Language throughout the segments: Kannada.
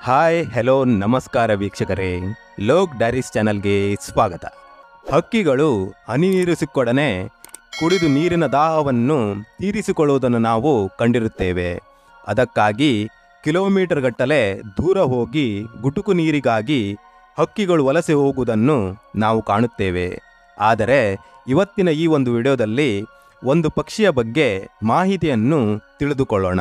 ಹಾಯ್ ಹೆಲೋ ನಮಸ್ಕಾರ ವೀಕ್ಷಕರೇ ಲೋಕ್ ಡೈರೀಸ್ ಚಾನಲ್ಗೆ ಸ್ವಾಗತ ಹಕ್ಕಿಗಳು ಹನಿ ನೀರು ಸಿಕ್ಕೊಡನೆ ಕುಡಿದು ನೀರಿನ ದಾಹವನ್ನು ತೀರಿಸಿಕೊಳ್ಳುವುದನ್ನು ನಾವು ಕಂಡಿರುತ್ತೇವೆ ಅದಕ್ಕಾಗಿ ಕಿಲೋಮೀಟರ್ ಗಟ್ಟಲೆ ದೂರ ಹೋಗಿ ಗುಟುಕು ನೀರಿಗಾಗಿ ಹಕ್ಕಿಗಳು ವಲಸೆ ಹೋಗುವುದನ್ನು ನಾವು ಕಾಣುತ್ತೇವೆ ಆದರೆ ಇವತ್ತಿನ ಈ ಒಂದು ವಿಡಿಯೋದಲ್ಲಿ ಒಂದು ಪಕ್ಷಿಯ ಬಗ್ಗೆ ಮಾಹಿತಿಯನ್ನು ತಿಳಿದುಕೊಳ್ಳೋಣ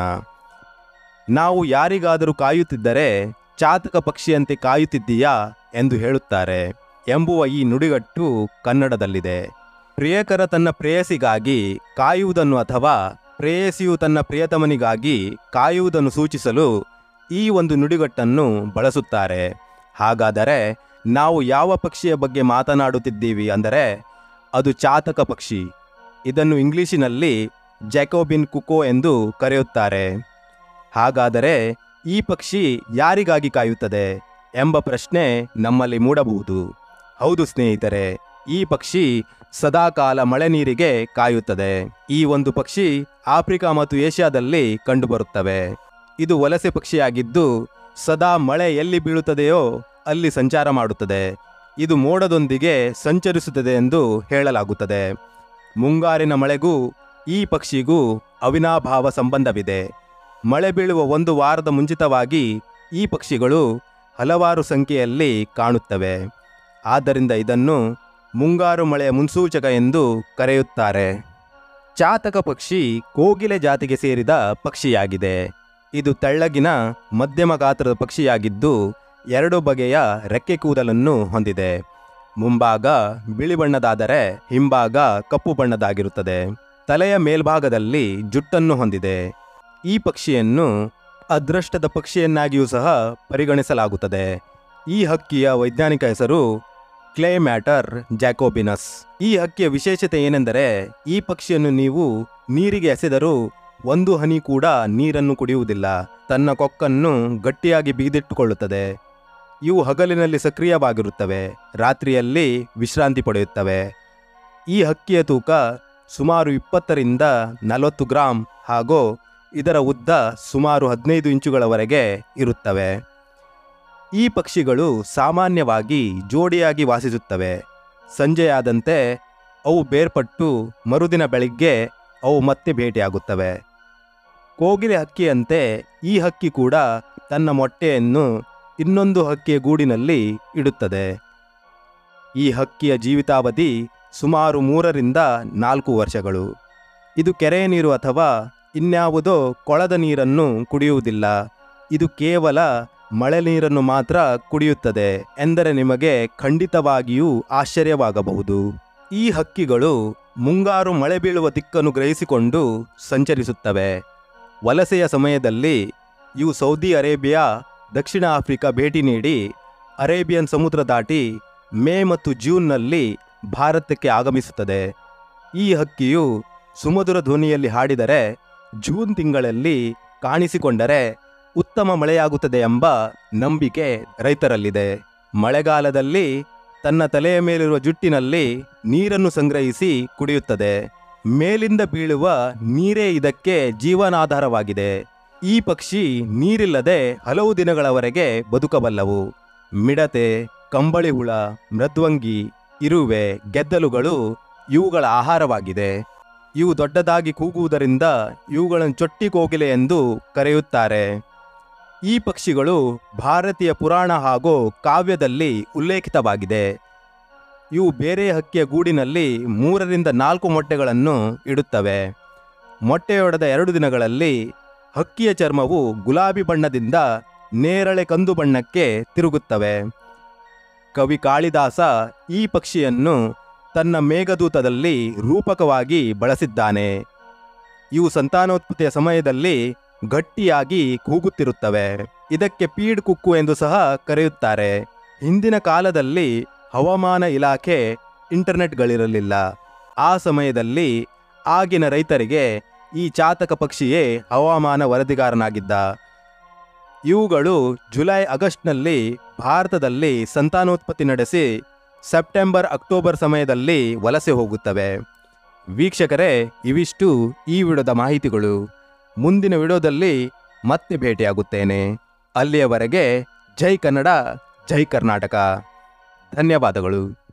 ನಾವು ಯಾರಿಗಾದರೂ ಕಾಯುತ್ತಿದ್ದರೆ ಚಾತಕ ಪಕ್ಷಿಯಂತೆ ಕಾಯುತ್ತಿದ್ದೀಯಾ ಎಂದು ಹೇಳುತ್ತಾರೆ ಎಂಬುವ ಈ ನುಡಿಗಟ್ಟು ಕನ್ನಡದಲ್ಲಿದೆ ಪ್ರಿಯಕರ ತನ್ನ ಪ್ರೇಯಸಿಗಾಗಿ ಕಾಯುವುದನ್ನು ಅಥವಾ ಪ್ರೇಯಸಿಯು ತನ್ನ ಪ್ರಿಯತಮನಿಗಾಗಿ ಕಾಯುವುದನ್ನು ಸೂಚಿಸಲು ಈ ಒಂದು ನುಡಿಗಟ್ಟನ್ನು ಬಳಸುತ್ತಾರೆ ಹಾಗಾದರೆ ನಾವು ಯಾವ ಪಕ್ಷಿಯ ಬಗ್ಗೆ ಮಾತನಾಡುತ್ತಿದ್ದೀವಿ ಅಂದರೆ ಅದು ಚಾತಕ ಪಕ್ಷಿ ಇದನ್ನು ಇಂಗ್ಲಿಶಿನಲ್ಲಿ ಜಾಕೋಬಿನ್ ಕುಕೋ ಎಂದು ಕರೆಯುತ್ತಾರೆ ಹಾಗಾದರೆ ಈ ಪಕ್ಷಿ ಯಾರಿಗಾಗಿ ಕಾಯುತ್ತದೆ ಎಂಬ ಪ್ರಶ್ನೆ ನಮ್ಮಲ್ಲಿ ಮೂಡಬಹುದು ಹೌದು ಸ್ನೇಹಿತರೆ ಈ ಪಕ್ಷಿ ಸದಾಕಾಲ ಮಳೆ ನೀರಿಗೆ ಕಾಯುತ್ತದೆ ಈ ಒಂದು ಪಕ್ಷಿ ಆಫ್ರಿಕಾ ಮತ್ತು ಏಷ್ಯಾದಲ್ಲಿ ಕಂಡುಬರುತ್ತವೆ ಇದು ವಲಸೆ ಪಕ್ಷಿಯಾಗಿದ್ದು ಸದಾ ಮಳೆ ಎಲ್ಲಿ ಬೀಳುತ್ತದೆಯೋ ಅಲ್ಲಿ ಸಂಚಾರ ಮಾಡುತ್ತದೆ ಇದು ಮೋಡದೊಂದಿಗೆ ಸಂಚರಿಸುತ್ತದೆ ಎಂದು ಹೇಳಲಾಗುತ್ತದೆ ಮುಂಗಾರಿನ ಮಳೆಗೂ ಈ ಪಕ್ಷಿಗೂ ಅವಿನಾಭಾವ ಸಂಬಂಧವಿದೆ ಮಳೆ ಬೀಳುವ ಒಂದು ವಾರದ ಮುಂಚಿತವಾಗಿ ಈ ಪಕ್ಷಿಗಳು ಹಲವಾರು ಸಂಖ್ಯೆಯಲ್ಲಿ ಕಾಣುತ್ತವೆ ಆದ್ದರಿಂದ ಇದನ್ನು ಮುಂಗಾರು ಮಳೆಯ ಮುನ್ಸೂಚಕ ಎಂದು ಕರೆಯುತ್ತಾರೆ ಚಾತಕ ಪಕ್ಷಿ ಕೋಗಿಲೆ ಜಾತಿಗೆ ಸೇರಿದ ಪಕ್ಷಿಯಾಗಿದೆ ಇದು ತೆಳ್ಳಗಿನ ಮಧ್ಯಮ ಗಾತ್ರದ ಪಕ್ಷಿಯಾಗಿದ್ದು ಎರಡು ಬಗೆಯ ರೆಕ್ಕೆ ಕೂದಲನ್ನು ಹೊಂದಿದೆ ಮುಂಭಾಗ ಬಿಳಿ ಬಣ್ಣದಾದರೆ ಹಿಂಭಾಗ ಕಪ್ಪು ಬಣ್ಣದಾಗಿರುತ್ತದೆ ತಲೆಯ ಮೇಲ್ಭಾಗದಲ್ಲಿ ಜುಟ್ಟನ್ನು ಹೊಂದಿದೆ ಈ ಪಕ್ಷಿಯನ್ನು ಅದೃಷ್ಟದ ಪಕ್ಷಿಯನ್ನಾಗಿಯೂ ಸಹ ಪರಿಗಣಿಸಲಾಗುತ್ತದೆ ಈ ಹಕ್ಕಿಯ ವೈಜ್ಞಾನಿಕ ಹೆಸರು ಕ್ಲೇ ಮ್ಯಾಟರ್ ಜಾಕೋಬಿನಸ್ ಈ ಹಕ್ಕಿಯ ವಿಶೇಷತೆ ಏನೆಂದರೆ ಈ ಪಕ್ಷಿಯನ್ನು ನೀವು ನೀರಿಗೆ ಎಸೆದರೂ ಒಂದು ಹನಿ ಕೂಡ ನೀರನ್ನು ಕುಡಿಯುವುದಿಲ್ಲ ತನ್ನ ಕೊಕ್ಕನ್ನು ಗಟ್ಟಿಯಾಗಿ ಬಿಗಿದಿಟ್ಟುಕೊಳ್ಳುತ್ತದೆ ಇವು ಹಗಲಿನಲ್ಲಿ ಸಕ್ರಿಯವಾಗಿರುತ್ತವೆ ರಾತ್ರಿಯಲ್ಲಿ ವಿಶ್ರಾಂತಿ ಪಡೆಯುತ್ತವೆ ಈ ಹಕ್ಕಿಯ ತೂಕ ಸುಮಾರು ಇಪ್ಪತ್ತರಿಂದ ನಲವತ್ತು ಗ್ರಾಂ ಹಾಗೂ ಇದರ ಉದ್ದ ಸುಮಾರು ಹದಿನೈದು ಇಂಚುಗಳವರೆಗೆ ಇರುತ್ತವೆ ಈ ಪಕ್ಷಿಗಳು ಸಾಮಾನ್ಯವಾಗಿ ಜೋಡಿಯಾಗಿ ವಾಸಿಸುತ್ತವೆ ಸಂಜೆಯಾದಂತೆ ಅವು ಬೇರ್ಪಟ್ಟು ಮರುದಿನ ಬೆಳಿಗ್ಗೆ ಅವು ಮತ್ತೆ ಭೇಟಿಯಾಗುತ್ತವೆ ಕೋಗಿಲೆ ಹಕ್ಕಿಯಂತೆ ಈ ಹಕ್ಕಿ ಕೂಡ ತನ್ನ ಮೊಟ್ಟೆಯನ್ನು ಇನ್ನೊಂದು ಹಕ್ಕಿಯ ಗೂಡಿನಲ್ಲಿ ಇಡುತ್ತದೆ ಈ ಹಕ್ಕಿಯ ಜೀವಿತಾವಧಿ ಸುಮಾರು ಮೂರರಿಂದ ನಾಲ್ಕು ವರ್ಷಗಳು ಇದು ಕೆರೆಯ ನೀರು ಅಥವಾ ಇನ್ಯಾವುದೋ ಕೊಳದ ನೀರನ್ನು ಕುಡಿಯುವುದಿಲ್ಲ ಇದು ಕೇವಲ ಮಳೆ ನೀರನ್ನು ಮಾತ್ರ ಕುಡಿಯುತ್ತದೆ ಎಂದರೆ ನಿಮಗೆ ಖಂಡಿತವಾಗಿಯೂ ಆಶ್ಚರ್ಯವಾಗಬಹುದು ಈ ಹಕ್ಕಿಗಳು ಮುಂಗಾರು ಮಳೆ ಬೀಳುವ ದಿಕ್ಕನ್ನು ಗ್ರಹಿಸಿಕೊಂಡು ಸಂಚರಿಸುತ್ತವೆ ವಲಸೆಯ ಸಮಯದಲ್ಲಿ ಇವು ಸೌದಿ ಅರೇಬಿಯಾ ದಕ್ಷಿಣ ಆಫ್ರಿಕಾ ಭೇಟಿ ನೀಡಿ ಅರೇಬಿಯನ್ ಸಮುದ್ರ ದಾಟಿ ಮೇ ಮತ್ತು ಜೂನ್ನಲ್ಲಿ ಭಾರತಕ್ಕೆ ಆಗಮಿಸುತ್ತದೆ ಈ ಹಕ್ಕಿಯು ಸುಮಧುರ ಧ್ವನಿಯಲ್ಲಿ ಹಾಡಿದರೆ ಜೂನ್ ತಿಂಗಳಲ್ಲಿ ಕಾಣಿಸಿಕೊಂಡರೆ ಉತ್ತಮ ಮಳೆಯಾಗುತ್ತದೆ ಎಂಬ ನಂಬಿಕೆ ರೈತರಲ್ಲಿದೆ ಮಳೆಗಾಲದಲ್ಲಿ ತನ್ನ ತಲೆಯ ಮೇಲಿರುವ ಜುಟ್ಟಿನಲ್ಲಿ ನೀರನ್ನು ಸಂಗ್ರಹಿಸಿ ಕುಡಿಯುತ್ತದೆ ಮೇಲಿಂದ ಬೀಳುವ ನೀರೇ ಇದಕ್ಕೆ ಜೀವನಾಧಾರವಾಗಿದೆ ಈ ಪಕ್ಷಿ ನೀರಿಲ್ಲದೆ ಹಲವು ದಿನಗಳವರೆಗೆ ಬದುಕಬಲ್ಲವು ಮಿಡತೆ ಕಂಬಳಿ ಹುಳ ಮೃದ್ವಂಗಿ ಇರುವೆ ಗೆದ್ದಲುಗಳು ಇವುಗಳ ಆಹಾರವಾಗಿದೆ ಇವು ದೊಡ್ಡದಾಗಿ ಕೂಗುವುದರಿಂದ ಇವುಗಳನ್ನು ಚೊಟ್ಟಿ ಕೋಗಿಲೆ ಎಂದು ಕರೆಯುತ್ತಾರೆ ಈ ಪಕ್ಷಿಗಳು ಭಾರತೀಯ ಪುರಾಣ ಹಾಗೂ ಕಾವ್ಯದಲ್ಲಿ ಉಲ್ಲೇಖಿತವಾಗಿದೆ ಇವು ಬೇರೆ ಹಕ್ಕಿಯ ಗೂಡಿನಲ್ಲಿ ಮೂರರಿಂದ ನಾಲ್ಕು ಮೊಟ್ಟೆಗಳನ್ನು ಇಡುತ್ತವೆ ಮೊಟ್ಟೆಯೊಡೆದ ಎರಡು ದಿನಗಳಲ್ಲಿ ಹಕ್ಕಿಯ ಚರ್ಮವು ಗುಲಾಬಿ ಬಣ್ಣದಿಂದ ನೇರಳೆ ಕಂದು ಬಣ್ಣಕ್ಕೆ ತಿರುಗುತ್ತವೆ ಕವಿ ಕಾಳಿದಾಸ ಈ ಪಕ್ಷಿಯನ್ನು ತನ್ನ ಮೇಘದೂತದಲ್ಲಿ ರೂಪಕವಾಗಿ ಬಳಸಿದ್ದಾನೆ ಇವು ಸಂತಾನೋತ್ಪತ್ತಿಯ ಸಮಯದಲ್ಲಿ ಗಟ್ಟಿಯಾಗಿ ಕೂಗುತ್ತಿರುತ್ತವೆ ಇದಕ್ಕೆ ಪೀಡ್ ಕುಕ್ಕು ಎಂದು ಸಹ ಕರೆಯುತ್ತಾರೆ ಹಿಂದಿನ ಕಾಲದಲ್ಲಿ ಹವಾಮಾನ ಇಲಾಖೆ ಇಂಟರ್ನೆಟ್ಗಳಿರಲಿಲ್ಲ ಆ ಸಮಯದಲ್ಲಿ ಆಗಿನ ರೈತರಿಗೆ ಈ ಚಾತಕ ಪಕ್ಷಿಯೇ ಹವಾಮಾನ ವರದಿಗಾರನಾಗಿದ್ದ ಇವುಗಳು ಜುಲೈ ಆಗಸ್ಟ್ನಲ್ಲಿ ಭಾರತದಲ್ಲಿ ಸಂತಾನೋತ್ಪತ್ತಿ ನಡೆಸಿ ಸೆಪ್ಟೆಂಬರ್ ಅಕ್ಟೋಬರ್ ಸಮಯದಲ್ಲಿ ವಲಸೆ ಹೋಗುತ್ತವೆ ವೀಕ್ಷಕರೇ ಇವಿಷ್ಟು ಈ ವಿಡಿಯೋದ ಮಾಹಿತಿಗಳು ಮುಂದಿನ ವಿಡಿಯೋದಲ್ಲಿ ಮತ್ತೆ ಭೇಟಿಯಾಗುತ್ತೇನೆ ಅಲ್ಲಿಯವರೆಗೆ ಜೈ ಕನ್ನಡ ಜೈ ಕರ್ನಾಟಕ ಧನ್ಯವಾದಗಳು